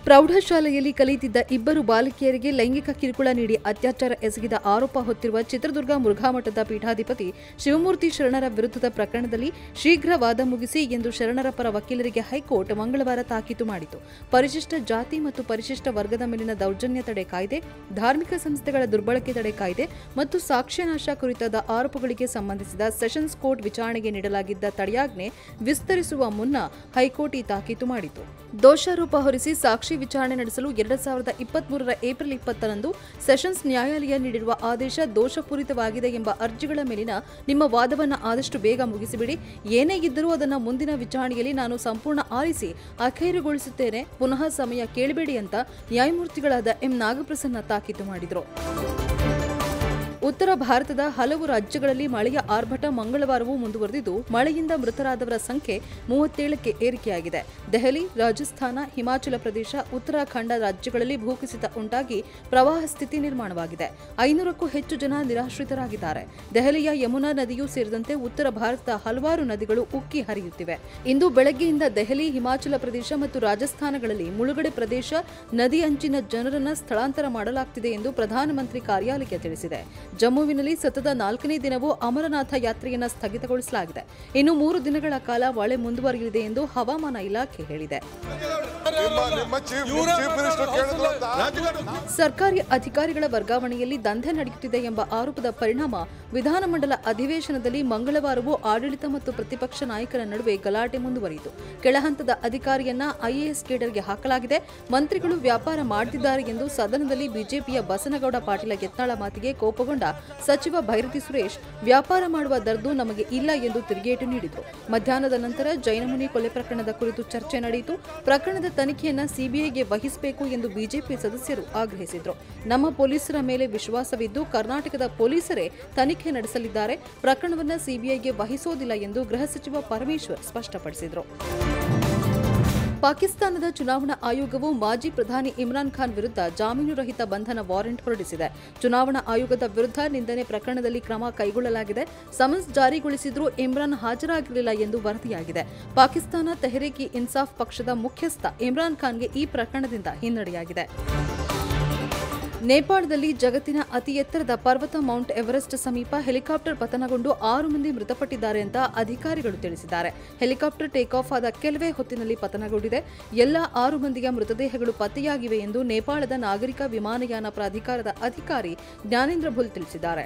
ಪ್ರೌಢಶಾಲೆಯಲ್ಲಿ ಕಲಿಯುತ್ತಿದ್ದ ಇಬ್ಬರು ಬಾಲಕಿಯರಿಗೆ ಲೈಂಗಿಕ ಕಿರುಕುಳ ನೀಡಿ ಅತ್ಯಾಚಾರ ಎಸಗಿದ ಆರೋಪ ಹೊತ್ತಿರುವ ಚಿತ್ರದುರ್ಗ ಮುರುಘಾಮಠದ ಪೀಠಾಧಿಪತಿ ಶಿವಮೂರ್ತಿ ಶರಣರ ವಿರುದ್ಧದ ಪ್ರಕರಣದಲ್ಲಿ ಶೀಘ್ರ ವಾದ ಮುಗಿಸಿ ಎಂದು ಶರಣರ ಪರ ವಕೀಲರಿಗೆ ಹೈಕೋರ್ಟ್ ಮಂಗಳವಾರ ತಾಕೀತು ಮಾಡಿತು ಪರಿಶಿಷ್ಟ ಜಾತಿ ಮತ್ತು ಪರಿಶಿಷ್ಟ ವರ್ಗದ ಮೇಲಿನ ದೌರ್ಜನ್ಯ ತಡೆ ಕಾಯ್ದೆ ಧಾರ್ಮಿಕ ಸಂಸ್ಥೆಗಳ ದುರ್ಬಳಕೆ ತಡೆ ಕಾಯ್ದೆ ಮತ್ತು ಸಾಕ್ಷ್ಯನಾಶ ಕುರಿತಾದ ಆರೋಪಗಳಿಗೆ ಸಂಬಂಧಿಸಿದ ಸೆಷನ್ಸ್ ಕೋರ್ಟ್ ವಿಚಾರಣೆಗೆ ನೀಡಲಾಗಿದ್ದ ತಡೆಯಾಜ್ಞೆ ವಿಸ್ತರಿಸುವ ಮುನ್ನ ಹೈಕೋರ್ಟ್ ಈ ತಾಕೀತು ಮಾಡಿತು ದೋಷಾರೋಪ ಹೊರಿಸಿ ಸಾಕ್ಷಿ ವಿಚಾರಣೆ ನಡೆಸಲು ಎರಡ್ ಸಾವಿರದ ಇಪ್ಪತ್ಮೂರರ ಏಪ್ರಿಲ್ ಇಪ್ಪತ್ತರಂದು ಸೆಷನ್ಸ್ ನ್ಯಾಯಾಲಯ ನೀಡಿರುವ ಆದೇಶ ದೋಷಪೂರಿತವಾಗಿದೆ ಎಂಬ ಅರ್ಜಿಗಳ ಮೇಲಿನ ನಿಮ್ಮ ವಾದವನ್ನು ಆದಷ್ಟು ಬೇಗ ಮುಗಿಸಿಬಿಡಿ ಏನೇ ಇದ್ದರೂ ಅದನ್ನು ಮುಂದಿನ ವಿಚಾರಣೆಯಲ್ಲಿ ನಾನು ಸಂಪೂರ್ಣ ಆಲಿಸಿ ಅಖೈರುಗೊಳಿಸುತ್ತೇನೆ ಪುನಃ ಸಮಯ ಕೇಳಬೇಡಿ ಅಂತ ನ್ಯಾಯಮೂರ್ತಿಗಳಾದ ಎಂ ನಾಗಪ್ರಸನ್ನ ತಾಕೀತು ಮಾಡಿದರು ಉತ್ತರ ಭಾರತದ ಹಲವು ರಾಜ್ಯಗಳಲ್ಲಿ ಮಳೆಯ ಆರ್ಭಟ ಮಂಗಳವಾರವೂ ಮುಂದುವರೆದಿದ್ದು ಮಳೆಯಿಂದ ಮೃತರಾದವರ ಸಂಖ್ಯೆ ಮೂವತ್ತೇಳಕ್ಕೆ ಏರಿಕೆಯಾಗಿದೆ ದೆಹಲಿ ರಾಜಸ್ಥಾನ ಹಿಮಾಚಲ ಪ್ರದೇಶ ಉತ್ತರಾಖಂಡ ರಾಜ್ಯಗಳಲ್ಲಿ ಭೂಕುಸಿತ ಉಂಟಾಗಿ ಪ್ರವಾಹ ಸ್ಥಿತಿ ನಿರ್ಮಾಣವಾಗಿದೆ ಐನೂರಕ್ಕೂ ಹೆಚ್ಚು ಜನ ನಿರಾಶ್ರಿತರಾಗಿದ್ದಾರೆ ದೆಹಲಿಯ ಯಮುನಾ ನದಿಯೂ ಸೇರಿದಂತೆ ಉತ್ತರ ಭಾರತದ ಹಲವಾರು ನದಿಗಳು ಉಕ್ಕಿ ಹರಿಯುತ್ತಿವೆ ಇಂದು ಬೆಳಗ್ಗೆಯಿಂದ ದೆಹಲಿ ಹಿಮಾಚಲ ಪ್ರದೇಶ ಮತ್ತು ರಾಜಸ್ಥಾನಗಳಲ್ಲಿ ಮುಳುಗಡೆ ಪ್ರದೇಶ ನದಿ ಅಂಚಿನ ಜನರನ್ನ ಸ್ಥಳಾಂತರ ಮಾಡಲಾಗ್ತಿದೆ ಎಂದು ಪ್ರಧಾನಮಂತ್ರಿ ಕಾರ್ಯಾಲಯ ತಿಳಿಸಿದೆ ಜಮ್ಮುವಿನಲ್ಲಿ ಸತತ ನಾಲ್ಕನೇ ದಿನವೂ ಅಮರನಾಥ ಯಾತ್ರೆಯನ್ನ ಸ್ಥಗಿತಗೊಳಿಸಲಾಗಿದೆ ಇನ್ನು ಮೂರು ದಿನಗಳ ಕಾಲ ಮಳೆ ಮುಂದುವರಿಯಲಿದೆ ಎಂದು ಹವಾಮಾನ ಇಲಾಖೆ ಹೇಳಿದೆ ನಿಮ್ಮ ನಿಮ್ಮ ಚೀಫ್ ಚೀಫ್ ಮಿನಿಸ್ಟರ್ ಕೇಳಿದ್ರು ಅಂತ ಸರ್ಕಾರಿ ಅಧಿಕಾರಿಗಳ ವರ್ಗಾವಣೆಯಲ್ಲಿ ದಂಧೆ ನಡೆಯುತ್ತಿದೆ ಎಂಬ ಆರೋಪದ ಪರಿಣಾಮ ವಿಧಾನಮಂಡಲ ಅಧಿವೇಶನದಲ್ಲಿ ಮಂಗಳವಾರವೂ ಆಡಳಿತ ಮತ್ತು ಪ್ರತಿಪಕ್ಷ ನಾಯಕರ ನಡುವೆ ಗಲಾಟೆ ಮುಂದುವರಿಯಿತು ಕೆಳಹಂತದ ಅಧಿಕಾರಿಯನ್ನ ಐಎಎಸ್ ಕೇಡರ್ಗೆ ಹಾಕಲಾಗಿದೆ ಮಂತ್ರಿಗಳು ವ್ಯಾಪಾರ ಮಾಡುತ್ತಿದ್ದಾರೆ ಎಂದು ಸದನದಲ್ಲಿ ಬಿಜೆಪಿಯ ಬಸನಗೌಡ ಪಾಟೀಲ ಯತ್ನಾಳ ಮಾತಿಗೆ ಕೋಪಗೊಂಡ ಸಚಿವ ಭೈರತಿ ಸುರೇಶ್ ವ್ಯಾಪಾರ ಮಾಡುವ ದರ್ದು ನಮಗೆ ಇಲ್ಲ ಎಂದು ತಿರುಗೇಟು ನೀಡಿದರು ಮಧ್ಯಾಹ್ನದ ನಂತರ ಜೈನಮುನಿ ಕೊಲೆ ಪ್ರಕರಣದ ಕುರಿತು ಚರ್ಚೆ ನಡೆಯಿತು ಪ್ರಕರಣದ ತನಿಖೆಯನ್ನ ಸಿಬಿಐಗೆ ವಹಿಸಬೇಕು ಎಂದು ಬಿಜೆಪಿ ಸದಸ್ಯರು ಆಗ್ರಹಿಸಿದರು ನಮ್ಮ ಪೊಲೀಸರ ಮೇಲೆ ವಿಶ್ವಾಸವಿದ್ದು ಕರ್ನಾಟಕದ ಪೊಲೀಸರೇ ತನಿಖೆ ನಡೆಸಲಿದ್ದಾರೆ ಪ್ರಕರಣವನ್ನು ಸಿಬಿಐಗೆ ವಹಿಸೋದಿಲ್ಲ ಎಂದು ಗೃಹ ಸಚಿವ ಪರಮೇಶ್ವರ್ ಸ್ಪಷ್ಟಪಡಿಸಿದರು ಪಾಕಿಸ್ತಾನದ ಚುನಾವಣಾ ಆಯೋಗವು ಮಾಜಿ ಪ್ರಧಾನಿ ಇಮ್ರಾನ್ ಖಾನ್ ವಿರುದ್ಧ ಜಾಮೀನು ರಹಿತ ಬಂಧನ ವಾರೆಂಟ್ ಹೊರಡಿಸಿದೆ ಚುನಾವಣಾ ಆಯೋಗದ ವಿರುದ್ಧ ನಿಂದನೆ ಪ್ರಕರಣದಲ್ಲಿ ಕ್ರಮ ಕೈಗೊಳ್ಳಲಾಗಿದೆ ಸಮನ್ಸ್ ಜಾರಿಗೊಳಿಸಿದ್ರೂ ಇಮ್ರಾನ್ ಹಾಜರಾಗಿರಲಿಲ್ಲ ಎಂದು ವರದಿಯಾಗಿದೆ ಪಾಕಿಸ್ತಾನ ತೆಹರೀಕ್ ಇ ಇನ್ಸಾಫ್ ಪಕ್ಷದ ಮುಖ್ಯಸ್ಥ ಇಮ್ರಾನ್ ಖಾನ್ಗೆ ಈ ಪ್ರಕರಣದಿಂದ ಹಿನ್ನಡೆಯಾಗಿದೆ ನೇಪಾಳದಲ್ಲಿ ಜಗತ್ತಿನ ಅತಿ ಎತ್ತರದ ಪರ್ವತ ಮೌಂಟ್ ಎವರೆಸ್ಟ್ ಸಮೀಪ ಹೆಲಿಕಾಪ್ಟರ್ ಪತನಗೊಂಡು ಆರು ಮಂದಿ ಮೃತಪಟ್ಟಿದ್ದಾರೆ ಅಂತ ಅಧಿಕಾರಿಗಳು ತಿಳಿಸಿದ್ದಾರೆ ಹೆಲಿಕಾಪ್ಟರ್ ಟೇಕ್ ಆಫ್ ಆದ ಕೆಲವೇ ಹೊತ್ತಿನಲ್ಲಿ ಪತನಗೊಂಡಿದೆ ಎಲ್ಲ ಆರು ಮಂದಿಯ ಮೃತದೇಹಗಳು ಪತ್ತೆಯಾಗಿವೆ ಎಂದು ನೇಪಾಳದ ನಾಗರಿಕ ವಿಮಾನಯಾನ ಪ್ರಾಧಿಕಾರದ ಅಧಿಕಾರಿ ಜ್ಞಾನೇಂದ್ರ ಭುಲ್ ತಿಳಿಸಿದ್ದಾರೆ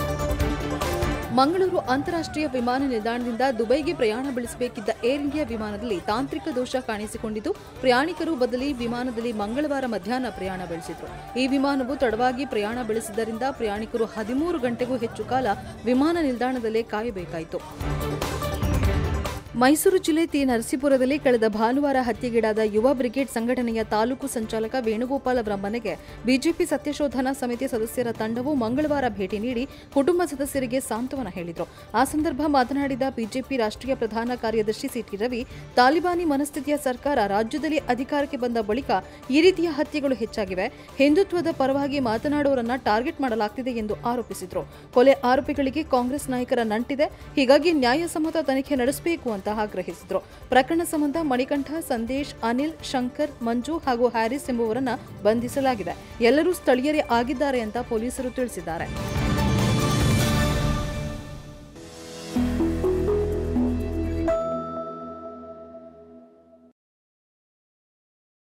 ಮಂಗಳೂರು ಅಂತಾರಾಷ್ಟ್ರೀಯ ವಿಮಾನ ನಿಲ್ದಾಣದಿಂದ ದುಬೈಗೆ ಪ್ರಯಾಣ ಬೆಳೆಸಬೇಕಿದ್ದ ಏರ್ ಇಂಡಿಯಾ ವಿಮಾನದಲ್ಲಿ ತಾಂತ್ರಿಕ ದೋಷ ಕಾಣಿಸಿಕೊಂಡಿದ್ದು ಪ್ರಯಾಣಿಕರು ಬದಲಿ ವಿಮಾನದಲ್ಲಿ ಮಂಗಳವಾರ ಮಧ್ಯಾಹ್ನ ಪ್ರಯಾಣ ಬೆಳೆಸಿದ್ರು ಈ ವಿಮಾನವು ತಡವಾಗಿ ಪ್ರಯಾಣ ಬೆಳೆಸಿದ್ದರಿಂದ ಪ್ರಯಾಣಿಕರು ಹದಿಮೂರು ಗಂಟೆಗೂ ಹೆಚ್ಚು ಕಾಲ ವಿಮಾನ ನಿಲ್ದಾಣದಲ್ಲೇ ಕಾಯಬೇಕಾಯಿತು ಮೈಸೂರು ಜಿಲ್ಲೆ ತಿ ನರಸೀಪುರದಲ್ಲಿ ಕಳೆದ ಭಾನುವಾರ ಹತ್ಯೆಗೀಡಾದ ಯುವ ಬ್ರಿಗೇಡ್ ಸಂಘಟನೆಯ ತಾಲೂಕು ಸಂಚಾಲಕ ವೇಣುಗೋಪಾಲ್ ಅವರ ಮನೆಗೆ ಬಿಜೆಪಿ ಸತ್ಯಶೋಧನಾ ಸಮಿತಿ ಸದಸ್ಯರ ತಂಡವು ಮಂಗಳವಾರ ಭೇಟಿ ನೀಡಿ ಕುಟುಂಬ ಸದಸ್ಯರಿಗೆ ಸಾಂತ್ವನ ಹೇಳಿದರು ಆ ಸಂದರ್ಭ ಮಾತನಾಡಿದ ಬಿಜೆಪಿ ರಾಷ್ಟ್ರೀಯ ಪ್ರಧಾನ ಕಾರ್ಯದರ್ಶಿ ಸಿಟಿ ರವಿ ತಾಲಿಬಾನಿ ಮನಸ್ಥಿತಿಯ ಸರ್ಕಾರ ರಾಜ್ಯದಲ್ಲಿ ಅಧಿಕಾರಕ್ಕೆ ಬಂದ ಬಳಿಕ ಈ ರೀತಿಯ ಹತ್ಯೆಗಳು ಹೆಚ್ಚಾಗಿವೆ ಹಿಂದುತ್ವದ ಪರವಾಗಿ ಮಾತನಾಡುವವರನ್ನ ಟಾರ್ಗೆಟ್ ಮಾಡಲಾಗ್ತಿದೆ ಎಂದು ಆರೋಪಿಸಿದರು ಕೊಲೆ ಆರೋಪಿಗಳಿಗೆ ಕಾಂಗ್ರೆಸ್ ನಾಯಕರ ನಂಟಿದೆ ಹೀಗಾಗಿ ನ್ಯಾಯಸಮ್ಮತ ತನಿಖೆ ನಡೆಸಬೇಕು ಅಂತ ಆಗ್ರಹಿಸಿದರು ಪ್ರಕರಣ ಸಂಬಂಧ ಮಣಿಕಂಠ ಸಂದೇಶ್ ಅನಿಲ್ ಶಂಕರ್ ಮಂಜು ಹಾಗೂ ಹ್ಯಾರಿಸ್ ಎಂಬುವರನ್ನ ಬಂಧಿಸಲಾಗಿದೆ ಎಲ್ಲರೂ ಸ್ಥಳೀಯರೇ ಆಗಿದ್ದಾರೆ ಅಂತ ಪೊಲೀಸರು ತಿಳಿಸಿದ್ದಾರೆ